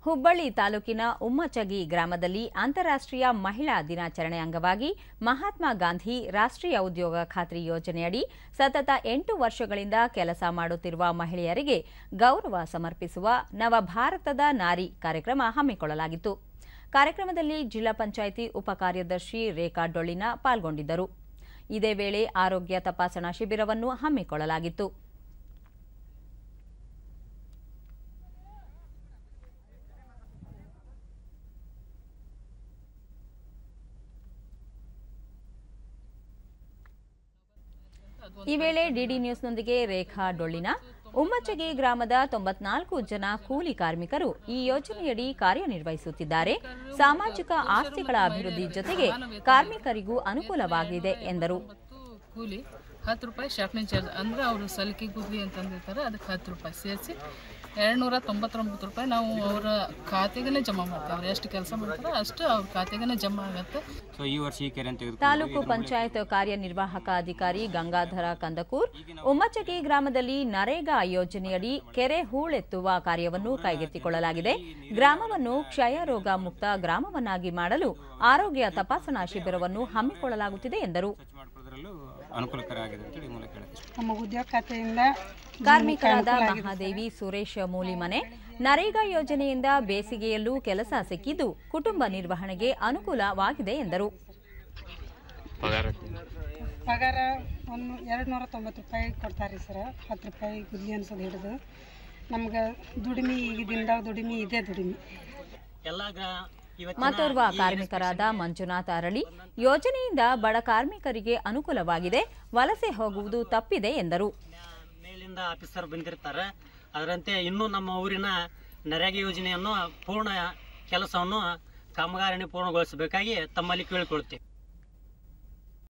ಹುಬ್ಬಳ್ಳಿ ತಾಲೂಕಿನ ಉಮ್ಮಚಗಿ ಗ್ರಾಮದಲ್ಲಿ ಅಂತಾರಾಷ್ಟ್ರೀಯ ಮಹಿಳಾ ದಿನಾಚರಣೆ ಅಂಗವಾಗಿ ಮಹಾತ್ಮ ಗಾಂಧಿ ರಾಷ್ಟ್ರೀಯ ಉದ್ಯೋಗ ಖಾತ್ರಿ ಯೋಜನೆಯಡಿ ಸತತ ಎಂಟು ವರ್ಷಗಳಿಂದ ಕೆಲಸ ಮಾಡುತ್ತಿರುವ ಮಹಿಳೆಯರಿಗೆ ಗೌರವ ಸಮರ್ಪಿಸುವ ನವಭಾರತದ ನಾರಿ ಕಾರ್ಯಕ್ರಮ ಹಮ್ಮಿಕೊಳ್ಳಲಾಗಿತ್ತು ಕಾರ್ಯಕ್ರಮದಲ್ಲಿ ಜಿಲ್ಲಾ ಪಂಚಾಯಿತಿ ಉಪಕಾರ್ಯದರ್ಶಿ ರೇಖಾ ಡೊಳ್ಳಿನ ಪಾಲ್ಗೊಂಡಿದ್ದರು ಇದೇ ವೇಳೆ ಆರೋಗ್ಯ ತಪಾಸಣಾ ಶಿಬಿರವನ್ನು ಹಮ್ಮಿಕೊಳ್ಳಲಾಗಿತ್ತು ಈ ವೇಳೆ ಡಿಡಿ ನ್ಯೂಸ್ನೊಂದಿಗೆ ರೇಖಾ ಡೊಳ್ಳಿನ ಉಮ್ಮಚಗಿ ಗ್ರಾಮದ ತೊಂಬತ್ನಾಲ್ಕು ಜನ ಕೂಲಿ ಕಾರ್ಮಿಕರು ಈ ಯೋಜನೆಯಡಿ ಕಾರ್ಯನಿರ್ವಹಿಸುತ್ತಿದ್ದಾರೆ ಸಾಮಾಜಿಕ ಆಸ್ತಿಗಳ ಅಭಿವೃದ್ಧಿ ಜೊತೆಗೆ ಕಾರ್ಮಿಕರಿಗೂ ಅನುಕೂಲವಾಗಿದೆ ಎಂದರು ಮತ್ತು ಕೂಲಿ ಹತ್ತು ರೂಪಾಯಿ ಶಾಪ್ನಿಂಗ್ ಚಾರ್ಜ್ ಅಂದ್ರೆ ಅವರು ಸಲಿಕೆ ಗುದ್ಲಿ ಅಂತಂದಿರ್ತಾರೆ ಅದಕ್ಕೆ ಹತ್ತು ರೂಪಾಯಿ ಸೇರಿಸಿ ಎರಡುನೂರ ತೊಂಬತ್ತೊಂಬತ್ತು ರೂಪಾಯಿ ನಾವು ಅವರ ಖಾತೆಗೇ ಜಮಾ ಮಾಡ್ತೀವಿ ಅವ್ರು ಎಷ್ಟು ಕೆಲಸ ಮಾಡ್ತಾರೆ ಅಷ್ಟು ಅವ್ರ ಖಾತೆಗೇ ಜಮಾ ಆಗುತ್ತೆ ಸೊ ಈ ವರ್ಷ ಈ ಕೆರೆ ಅಂತ ತೆಗೆದುಕೊಂಡು ತಾಲೂಕು ಪಂಚಾಯತ್ ಕಾರ್ಯನಿರ್ವಾಹಕ ಅಧಿಕಾರಿ ಗಂಗಾಧರ ಕಂದಕೂರ್ ಉಮ್ಮಚಗಿ ಗ್ರಾಮದಲ್ಲಿ ನರೇಗಾ ಯೋಜನೆಯಡಿ ಕೆರೆ ಹೂಳೆತ್ತುವ ಕಾರ್ಯವನ್ನು ಕೈಗೆತ್ತಿಕೊಳ್ಳಲಾಗಿದೆ ಗ್ರಾಮವನ್ನು ಕ್ಷಯ ರೋಗ ಮುಕ್ತ ಗ್ರಾಮವನ್ನಾಗಿ ಮಾಡಲು ಆರೋಗ್ಯ ತಪಾಸಣಾ ಶಿಬಿರವನ್ನು ಹಮ್ಮಿಕೊಳ್ಳಲಾಗುತ್ತಿದೆ ಎಂದರು ಸ್ವಚ್ಛ ಮಾಡ್ಕೊಳ್ಳೋದ್ರಲ್ಲೂ ಅನುಕೂಲಕರ ಆಗಿದೆ ಅಂತೇಳಿ ಮೂಲಕ ಹೇಳಕ್ಕೆ ನಮ್ಮ ಉದ್ಯೋಗ ಖಾತೆಯಿಂದ ಕಾರ್ಮಿಕರಾದ ಮಹಾದೇವಿ ಸುರೇಶ್ ಮೂಲಿಮನೆ ನರೇಗಾ ಯೋಜನೆಯಿಂದ ಬೇಸಿಗೆಯಲ್ಲೂ ಕೆಲಸ ಸಿಕ್ಕಿದ್ದು ಕುಟುಂಬ ನಿರ್ವಹಣೆಗೆ ಅನುಕೂಲವಾಗಿದೆ ಎಂದರು ಪಗಾರ ಒಂದು ಎರಡು ನೂರ ತೊಂಬತ್ತು ರೂಪಾಯಿ ಕೊಡ್ತಾರೆ ಸರ್ ಹತ್ತು ರೂಪಾಯಿ ಗುದ್ಲಿ ಅನ್ಸೋದು ಹಿಡಿದು ನಮ್ಗೆ ದುಡಿಮೆ ಈಗಿದಿಂದ ದುಡಿಮೆ ಇದೇ ದುಡಿಮೆ ಮತ್ತೋರ್ವ ಕಾರ್ಮಿಕರಾದ ಮಂಜುನಾಥ್ ಅರಳಿ ಯೋಜನೆಯಿಂದ ಬಡ ಕಾರ್ಮಿಕರಿಗೆ ಅನುಕೂಲವಾಗಿದೆ ವಲಸೆ ಹೋಗುವುದು ತಪ್ಪಿದೆ ಎಂದರು ಮೇಲಿಂದ ಆಫೀಸರ್ ಬಂದಿರ್ತಾರೆ ಅದರಂತೆ ಇನ್ನೂ ನಮ್ಮ ಊರಿನ ನರೇಗಾ ಯೋಜನೆಯನ್ನು ಪೂರ್ಣ ಕೆಲಸವನ್ನು ಕಾಮಗಾರಿని ಪೂರ್ಣಗೊಳಿಸಬೇಕಾಗಿ ತಮ್ಮಲ್ಲಿ ಕೇಳಿಕೊಳ್ತೀವಿ